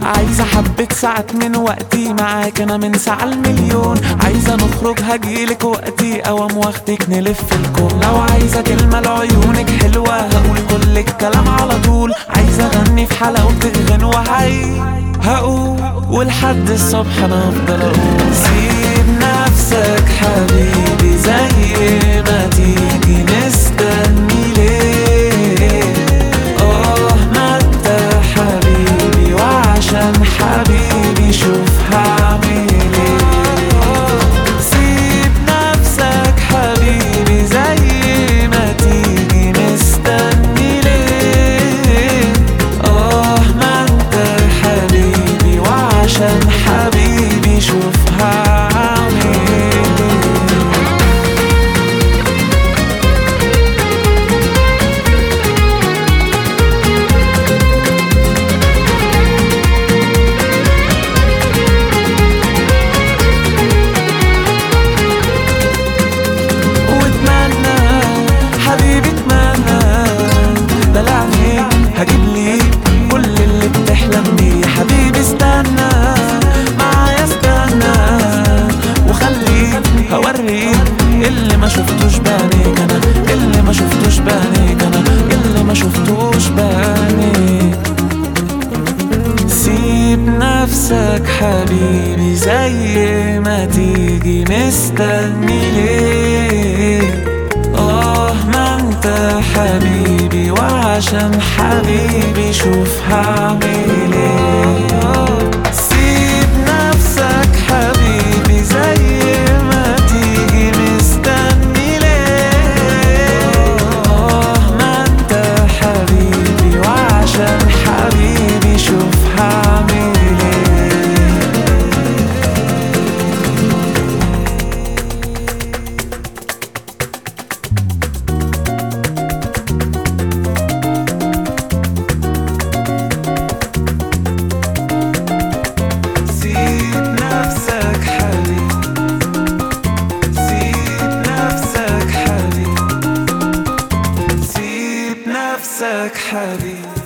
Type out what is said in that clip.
عايزة حبة ساعات من وقتي معاك انا من ساعة المليون عايزة نخرج هجيلك وقتي اوام واخدك نلف الكون لو عايزة كلمة لعيونك حلوة هقول كل الكلام على طول عايزة اغني في حلاوتك غنوة هاي هقول ولحد الصبح انا افضل اقول سيب نفسك حبيبي زي ما تيجي مستني ليه اه ما انت حبيبي وعشان حبيبي شوف هعمل ايه سيب نفسك حبيبي زي ما تيجي مستني ليه اه ما انت حبيبي وعشان حبيبي شوف هعمل ايه واتمنى حبيبي اتمنى دلعني هجيب ليك كل اللي بتحلم بيه حبيبي استنى معايا استنى وخليك هوريك اللي ما شفتوش بعينيك انا اللي ما شفتوش بعينيك انا اللي ما شفتوش بعينيك سيب نفسك حبيبي زي ما تيجي مستني ليه اه ما انت حبيبي وعشان حبيبي شوف هعمل ايه سيب نفسك حبيبي زي ما تيجي مستني ليه اه ما انت حبيبي وعشان حبيبي شوف هعمل ايه سيب نفسك حبيبي سيب نفسك حبيبي سيب نفسك حبيبي